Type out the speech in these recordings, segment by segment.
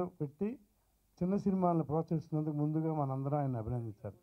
banner పెట్టి చిన్న సినిమాలను ప్రోత్సహిస్తున్నందుకు ముందుగా మనందరం ఆయన అభినందించాలి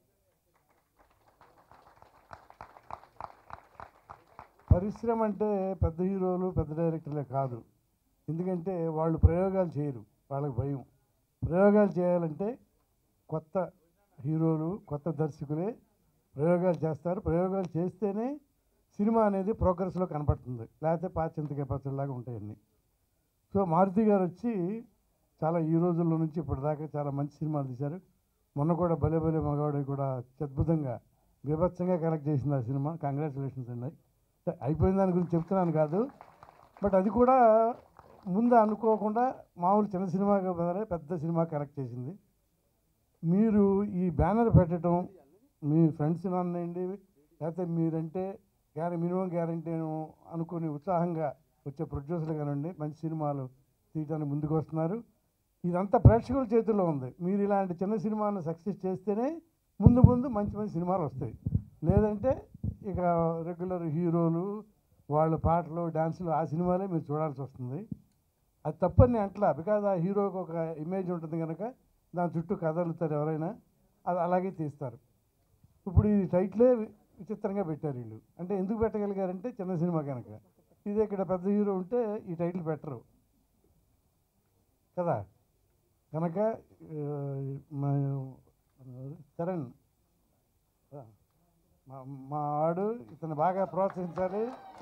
పరిశ్రమ అంటే పెద్ద హీరోలు పెద్ద డైరెక్టర్లే కాదు ఎందుకంటే వాళ్ళు ప్రయోగాలు చేయరు వాళ్ళకి భయం ప్రయోగాలు చేయాలంటే కొత్త హీరోలు కొత్త దర్శకులే ప్రయోగాలు చేస్తారు ప్రయోగాలు చేస్తేనే సినిమా అనేది ప్రోగ్రెస్లో కనపడుతుంది లేకపోతే పాచింతకాయ పచ్చడిలాగా ఉంటాయన్నీ సో మారుతి గారు వచ్చి చాలా ఈ రోజుల్లో నుంచి ఇప్పటిదాకా చాలా మంచి సినిమాలు తీశారు మొన్న కూడా భలే భలే మగవాడు కూడా అద్భుతంగా బీభత్సంగా కనెక్ట్ చేసింది ఆ సినిమా కంగ్రాచులేషన్స్ అండి అయిపోయిన దాని గురించి చెప్తున్నాను కాదు బట్ అది కూడా ముందు అనుకోకుండా మామూలు చిన్న సినిమాగా బదులై పెద్ద సినిమా కనెక్ట్ చేసింది మీరు ఈ బ్యానర్ పెట్టడం మీ ఫ్రెండ్స్ అనండి లేకపోతే మీరంటే గ్యారె మినిమం గ్యారంటీ అనుకుని ఉత్సాహంగా వచ్చే ప్రొడ్యూసర్లు కానివ్వండి మంచి సినిమాలు తీయడానికి ముందుకు వస్తున్నారు ఇదంతా ప్రేక్షకుల చేతుల్లో ఉంది మీరు ఇలాంటి చిన్న సినిమాను సక్సెస్ చేస్తేనే ముందు ముందు మంచి మంచి సినిమాలు వస్తాయి లేదంటే ఇక రెగ్యులర్ హీరోలు వాళ్ళ పాటలు డ్యాన్సులు ఆ సినిమాలే మీరు చూడాల్సి వస్తుంది అది తప్పని నేను అంటలా బికాజ్ ఆ హీరోకి ఒక ఇమేజ్ ఉంటుంది కనుక దాని చుట్టూ కదలుతారు ఎవరైనా అది అలాగే తీస్తారు ఇప్పుడు ఈ టైటిలే వి- విచిత్రంగా పెట్టారు వీళ్ళు అంటే ఎందుకు పెట్టగలిగారంటే చిన్న సినిమా కనుక ఇదే ఇక్కడ పెద్ద హీరో ఉంటే ఈ టైటిల్ పెట్టరు కదా కనుక ఆ, మా చరణ్ ఆ, మా మా ఆడు ఇతను బాగా ప్రోత్సహించాలి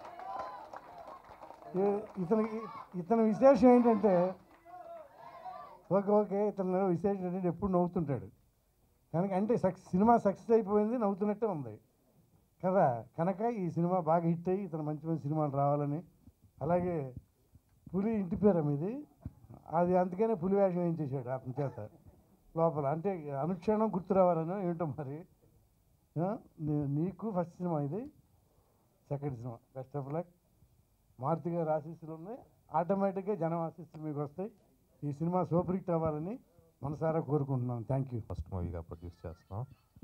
ఈ- ఇతనికి ఇతని విశేషం ఏంటంటే ఓకే ఓకే ఇతను విశేషం ఏంటంటే ఎప్పుడు నవ్వుతుంటాడు కనుక అంటే సక్సెస్ సినిమా సక్సెస్ అయిపోయింది నవ్వుతున్నట్టే ఉంది కదా కనుక ఈ సినిమా బాగా హిట్ అయ్యి ఇతను మంచి మంచి సినిమాలు రావాలని అలాగే పులి ఇంటి పేరు మీది అది అందుకనే పులి వేషం ఏం చేశాడు అతని చేత లోపల అంటే అనుక్షణం గుర్తు రావాలని ఏంటో మరి ఆ, నీ- నీకు ఫస్ట్ సినిమా ఇది second cinema best of luck Maruthi గారి ఆశీస్సులు ఉన్నాయి ఆటోమేటిక్గా జనం ఆశీస్సులు మీకు వస్తాయి ఈ సినిమా సూపర్ హిట్ అవ్వాలని మనసారా కోరుకుంటున్నాను థ్యాంక్ యూ ఫస్ట్ మూవీగా ప్రొడ్యూస్ చేస్తున్నాం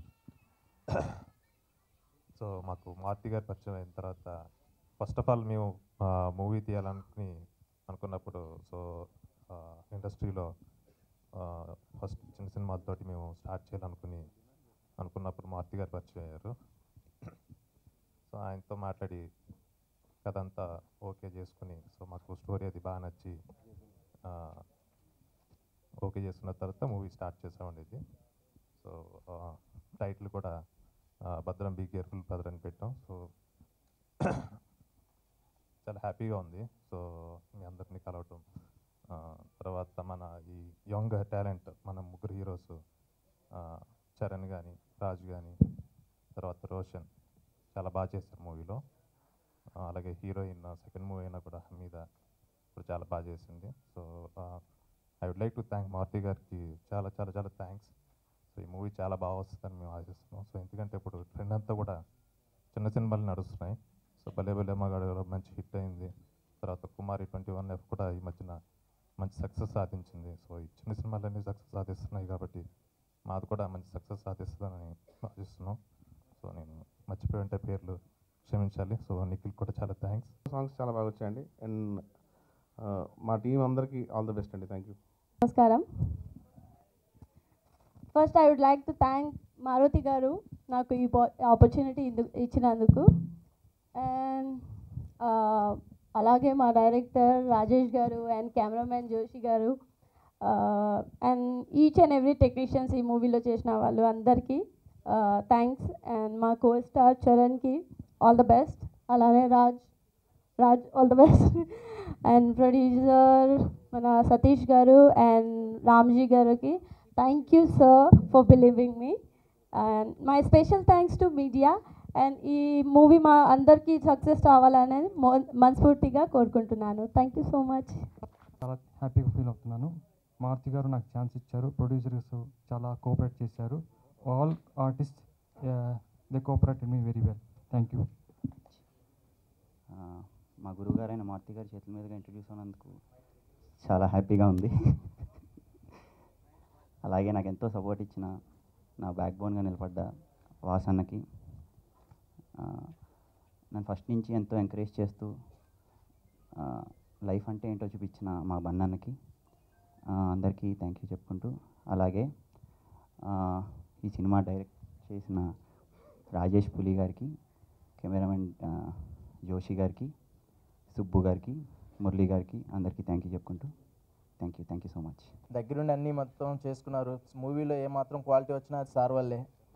సో మాకు మారుతి గారు పరిచయం అయిన తర్వాత ఫస్ట్ ఆఫ్ ఆల్ మేము మూవీ తీయాలనుకుని అనుకున్నప్పుడు సో ఇండస్ట్రీలో ఫస్ట్ చిన్న సినిమాలతోటి మేము స్టార్ట్ చేయాలనుకుని అనుకున్నప్పుడు మారుతి గారు పరిచయం అయ్యారు సో ఆయనతో మాట్లాడి కథ అంతా ఓకే చేసుకుని సో మాకు స్టోరీ అది బాగా నచ్చి ఆ, ఓకే చేసుకున్న తర్వాత మూవీ స్టార్ట్ చేసామండి ఇది సో టైటిల్ కూడా ఆ, భద్రం బీ కేర్ఫుల్ బ్రదర్ అని పెట్టాం సో చాలా హ్యాపీగా ఉంది సో మీ అందరినీ కలవటం ఆ, తర్వాత మన ఈ యంగ్ టాలెంట్ మన ముగ్గురు హీరోస్ చరణ్ కానీ రాజు కానీ తర్వాత రోషన్ చాలా బాగా చేశారు మూవీలో అలాగే హీరోయిన్ సెకండ్ మూవీ అయినా కూడా మీద ఇప్పుడు చాలా బాగా చేసింది so I would like to thank Maruthi గారికి చాలా చాలా చాలా థ్యాంక్స్ సో ఈ మూవీ చాలా బాగా వస్తుందని మేము ఆశిస్తున్నాం సో ఎందుకంటే ఇప్పుడు ట్రెండ్ అంతా కూడా చిన్న సినిమాలు నడుస్తున్నాయి సో భలే భలే మగాడు మంచి హిట్ అయింది తర్వాత కుమారి ట్వంటీ వన్ ఎఫ్ కూడా ఈ మధ్యన మంచి సక్సెస్ సాధించింది సో ఈ చిన్న సినిమాలన్నీ సక్సెస్ సాధిస్తున్నాయి కాబట్టి మాది కూడా మంచి సక్సెస్ సాధిస్తుందని ఆశిస్తున్నాం సో నేను మర్చిపోయి ఉంటే పేర్లు క్షమించాలి సో నిఖిల్ కూడా చాలా థ్యాంక్స్ సాంగ్స్ చాలా బాగా వచ్చాయండి అండ్ మా టీం అందరికీ ఆల్ ద బెస్ట్ అండి థ్యాంక్ యూ నమస్కారం first I would like to thank Maruthi గారు నాకు ఈ ఆపర్చునిటీ ఇచ్చినందుకు అండ్ అలాగే మా డైరెక్టర్ రాజేష్ గారు అండ్ కెమెరామ్యాన్ జోషి గారు and each and every technicians ఈ మూవీలో చేసిన వాళ్ళు అందరికీ థ్యాంక్స్ అండ్ మా కో స్టార్ చరణ్కి ఆల్ ద బెస్ట్ అలానే Raj Raj all the best and producer మన సతీష్ గారు అండ్ రామ్జీ గారికి thank you sir for believing me and my special thanks to media and ఈ మూవీ మా అందరికీ సక్సెస్ రావాలనేది మో- మనస్ఫూర్తిగా కోరుకుంటున్నాను థ్యాంక్ యూ సో మచ్ చాలా హ్యాపీగా ఫీల్ అవుతున్నాను మారుతి గారు నాకు ఛాన్స్ ఇచ్చారు ప్రొడ్యూసర్స్ చాలా కోఆపరేట్ చేశారు all artist they cooperated me very well thank you ఆ, మా గురువుగారైన మారుతి గారి చేతుల మీదుగా ఇంట్రడ్యూస్ అయినందుకు చాలా హ్యాపీగా ఉంది అలాగే నాకు ఎంతో సపోర్ట్ ఇచ్చిన నా బ్యాక్ బోన్గా నిలబడ్డ వాసన్నకి ఆ, నన్ను ఫస్ట్ నుంచి ఎంతో ఎంకరేజ్ చేస్తూ లైఫ్ అంటే ఏంటో చూపించిన మా బన్నన్నకి ఆ, అందరికీ థ్యాంక్ యూ చెప్పుకుంటూ అలాగే ఆ, ఈ సినిమా డైరెక్ట్ చేసిన రాజేష్ పులి గారికి కెమెరామెన్ ఆ, జోషి గారికి సుబ్బు గారికి మురళీ గారికి అందరికీ థ్యాంక్ యూ చెప్పుకుంటూ thank you thank you so much దగ్గరుండి అన్నీ మొత్తం చేసుకున్నారు మూవీలో ఏమాత్రం క్వాలిటీ వచ్చినా అది సార్ వల్లే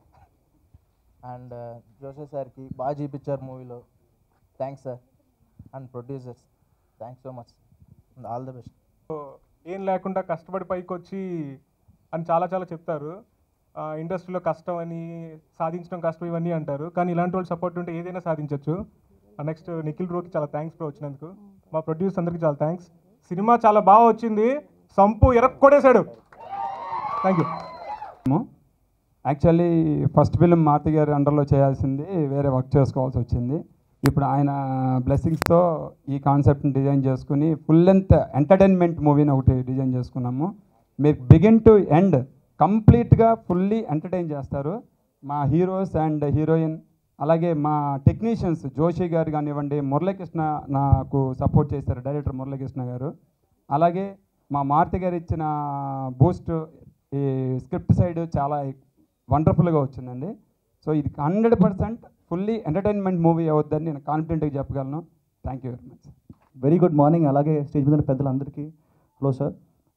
అండ్ జోషే సార్కి బాగా చూపించారు మూవీలో thanks sir and producers thanks so much all the best ఏం లేకుండా కష్టపడి పైకి వచ్చి అని చాలా చాలా చెప్తారు ఆ, ఇండస్ట్రీలో కష్టం అని సాధించడం కష్టం ఇవన్నీ అంటారు కానీ ఇలాంటి వాళ్ళు సపోర్ట్ ఉంటే ఏదైనా సాధించవచ్చు నెక్స్ట్ నిఖిల్ బ్రోకి చాలా థ్యాంక్స్ బ్రో వచ్చినందుకు మా ప్రొడ్యూసర్ అందరికీ చాలా థ్యాంక్స్ సినిమా చాలా బాగా వచ్చింది సంపు ఎరక్కొడేశాడు thank you actually first film Maruthi గారి అండర్లో చేయాల్సింది వేరే వర్క్ చేసుకోవాల్సి వచ్చింది ఇప్పుడు ఆయన బ్లెస్సింగ్స్తో ఈ కాన్సెప్ట్ని డిజైన్ చేసుకుని ఫుల్ లెంత్ ఎంటర్టైన్మెంట్ మూవీని ఒకటి డిజైన్ చేసుకున్నాము మీరు బిగిన్ టు ఎండ్ కంప్లీట్గా ఫుల్లీ ఎంటర్టైన్ చేస్తారు మా హీరోస్ అండ్ హీరోయిన్ అలాగే మా టెక్నీషియన్స్ జోషి గారు కానివ్వండి మురళీకృష్ణ నాకు సపోర్ట్ చేశారు డైరెక్టర్ మురళీకృష్ణ గారు అలాగే మా మారుతి గారు ఇచ్చిన బూస్ట్ ఈ స్క్రిప్ట్ సైడ్ చాలా వండర్ఫుల్గా వచ్చిందండి సో ఇది hundred percent fully entertainment movie అవుద్దని నేను కాన్ఫిడెంట్గా చెప్పగలను thank you very much very good morning అలాగే స్టేజ్ మీద ఉన్న పెద్దలందరికీ హలో సార్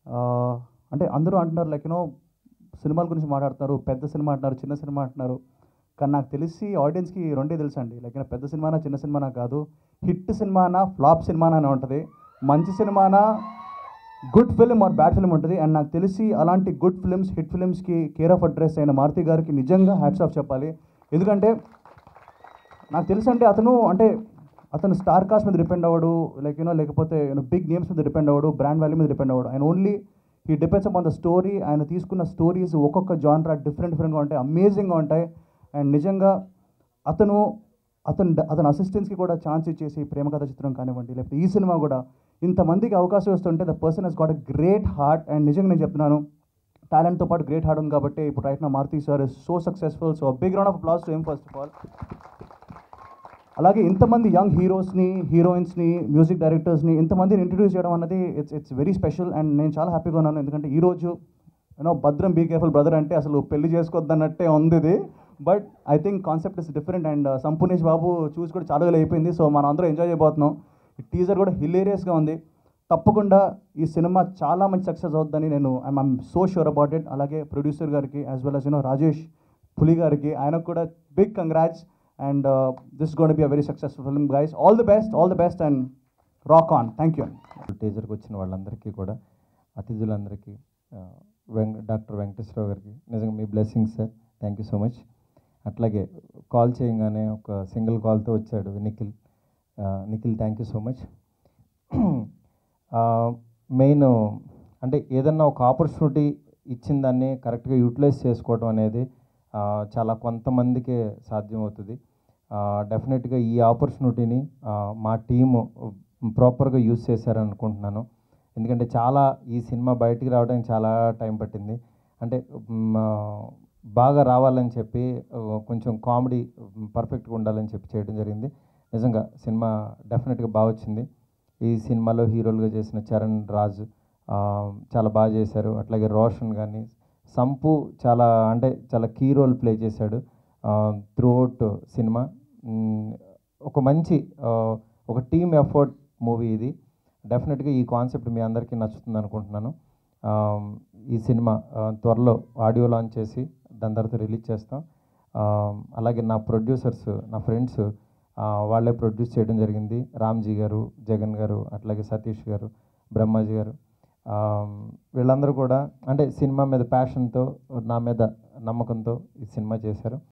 అంటే అందరూ అంటున్నారు లైక్ యూనో సినిమాల గురించి మాట్లాడుతున్నారు పెద్ద సినిమా అంటున్నారు చిన్న సినిమా అంటున్నారు కానీ నాకు తెలిసి ఆడియన్స్కి రెండే తెలుసు అండి లైక్ పెద్ద సినిమానా చిన్న సినిమానా కాదు హిట్ సినిమానా ఫ్లాప్ సినిమానా అని ఉంటుంది మంచి సినిమానా good film or bad film ఉంటుంది అండ్ నాకు తెలిసి అలాంటి గుడ్ ఫిలిమ్స్ హిట్ ఫిలిమ్స్కి కేర్ ఆఫ్ అడ్రస్ అయిన మారుతి గారికి నిజంగా హ్యాట్స్ ఆఫ్ చెప్పాలి ఎందుకంటే నాకు తెలుసు అంటే అతను అంటే అతను స్టార్ కాస్ట్ మీద డిపెండ్ అవ్వడు లైక్ యూనో లేకపోతే బిగ్ నేమ్స్ మీద డిపెండ్ అవ్వడు బ్రాండ్ వాల్యూ మీద డిపెండ్ అవ్వడు ఆయన only he depends upon the story ఆయన తీసుకున్న స్టోరీస్ ఒక్కొక్క జాన్రా డిఫరెంట్ డిఫరెంట్గా ఉంటాయి అమేజింగ్గా ఉంటాయి అండ్ నిజంగా అతను అతను అతని అసిస్టెంట్స్కి కూడా ఛాన్స్ ఇచ్చేసి ప్రేమ కథ చిత్రం కానివ్వండి లేకపోతే ఈ సినిమా కూడా ఇంతమందికి అవకాశం వస్తుంటే the person he's got a great heart and నిజంగా నేను చెప్తున్నాను టాలెంట్తో పాటు గ్రేట్ హార్ట్ ఉంది కాబట్టి ఇప్పుడు రైట్ నా Maruthi sir is so successful so big round of applause to them first of all అలాగే ఇంతమంది యంగ్ హీరోస్ని హీరోయిన్స్ని మ్యూజిక్ డైరెక్టర్స్ని ఇంతమందిని ఇంట్రడ్యూస్ చేయడం అన్నది it's it's very special and నేను చాలా హ్యాపీగా ఉన్నాను ఎందుకంటే ఈరోజు యూనో భద్రం బీ కేర్ఫుల్ బ్రదర్ అంటే అసలు పెళ్లి చేసుకోవద్దన్నట్టే ఉంది ఇది but I think concept is different and Sampoornesh Babu చూసి కూడా చాలా రోజులు అయిపోయింది సో మనం అందరం ఎంజాయ్ చేయబోతున్నాం ఈ టీజర్ కూడా హిలేరియస్గా ఉంది తప్పకుండా ఈ సినిమా చాలా మంచి సక్సెస్ అవుతుందని నేను I'm I'm so sure about it అలాగే ప్రొడ్యూసర్ గారికి as well as you know Rajesh Puli గారికి ఆయనకు కూడా big congrats and this gonna be a very successful film guys all the best all the best and rock on thank you టీజర్కి వచ్చిన వాళ్ళందరికీ కూడా అతిథులందరికీ ఆ, వెంక డాక్టర్ వెంకటేశ్వరరావు గారికి నిజంగా మీ blessings sir thank you so much అట్లాగే కాల్ చేయగానే ఒక సింగిల్ కాల్తో వచ్చాడు నిఖిల్ ఆ, Nikhil thank you so much main అంటే ఏదన్నా ఒక ఆపర్చునిటీ ఇచ్చిన దాన్ని కరెక్ట్గా యూటిలైజ్ చేసుకోవడం అనేది ఆ, చాలా కొంతమందికే సాధ్యమవుతుంది డెఫినెట్గా ఈ ఆపర్చునిటీని ఆ, మా టీము ప్రాపర్గా యూజ్ చేశారనుకుంటున్నాను ఎందుకంటే చాలా ఈ సినిమా బయటికి రావడానికి చాలా టైం పట్టింది అంటే మ్, ఆ, బాగా రావాలని చెప్పి ఆ, కొంచెం కామెడీ పర్ఫెక్ట్గా ఉండాలని చెప్పి చేయడం జరిగింది నిజంగా సినిమా డెఫినెట్గా బాగా వచ్చింది ఈ సినిమాలో హీరోలుగా చేసిన చరణ్ రాజ్ ఆ, చాలా బాగా చేశారు అట్లాగే రోషన్ కానీ సంపు చాలా అంటే చాలా కీ రోల్ ప్లే చేశాడు త్రూ అవుట్ సినిమా మ్, ఒక మంచి ఆ, ఒక టీమ్ ఎఫర్ట్ మూవీ ఇది డెఫినెట్గా ఈ కాన్సెప్ట్ మీ అందరికీ నచ్చుతుంది అనుకుంటున్నాను ఆ, ఈ సినిమా ఆ, త్వరలో ఆడియో లాంచ్ చేసి దాని తర్వాత రిలీజ్ చేస్తాం ఆ, అలాగే నా ప్రొడ్యూసర్స్ నా ఫ్రెండ్స్ వాళ్ళే ప్రొడ్యూస్ చేయడం జరిగింది రామ్జీ గారు జగన్ గారు అట్లాగే సతీష్ గారు బ్రహ్మాజీ గారు ఆ, వీళ్ళందరూ కూడా అంటే సినిమా మీద ప్యాషన్తో నా మీద నమ్మకంతో ఈ సినిమా చేశారు